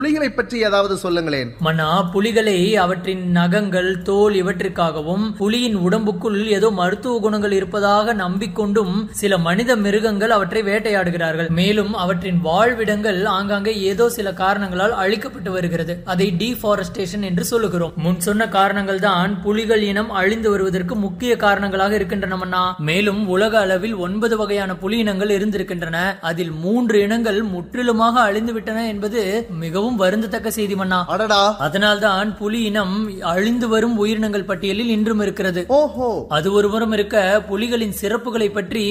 புலிகளை பற்றி ஏதாவது சொல்லுங்களேன் மன்னா புலிகளை அவற்றின் நகங்கள் தோல் இவற்றிற்காகவும் புலியின் உடம்புக்குள் ஏதோ மருத்துவ குணங்கள் இருப்பதாக நம்பிக்கொண்டும் சில மனித மிருகங்கள் அவற்றை வேட்டையாடுகிறார்கள் மேலும் அவற்றின் வாழ்விடங்கள் ஆங்காங்கே ஏதோ சில காரணங்களால் அழிக்கப்பட்டு வருகிறது அதை டீஃபாரஸ்டேஷன் என்று சொல்லுகிறோம் முன் சொன்ன காரணங்கள் தான் புலிகள் இனம் அழிந்து வருவதற்கு முக்கிய காரணங்களாக இருக்கின்றன மன்னா மேலும் உலக அளவில் ஒன்பது வகையான புலி இனங்கள் இருந்திருக்கின்றன அதில் மூன்று இனங்கள் முற்றிலுமாக அழிந்து விட்டன என்பது மிகவும் வருந்தத்தக்க செய்தி மன்னா அடடா அதனால்தான் புலி இனம் அழிந்து வரும் உயிரினங்கள் பட்டியலில் இன்றும் இருக்கிறது ஓஹோ அது ஒருபுறம் இருக்க புலிகளின் சிறப்புகளை பற்றி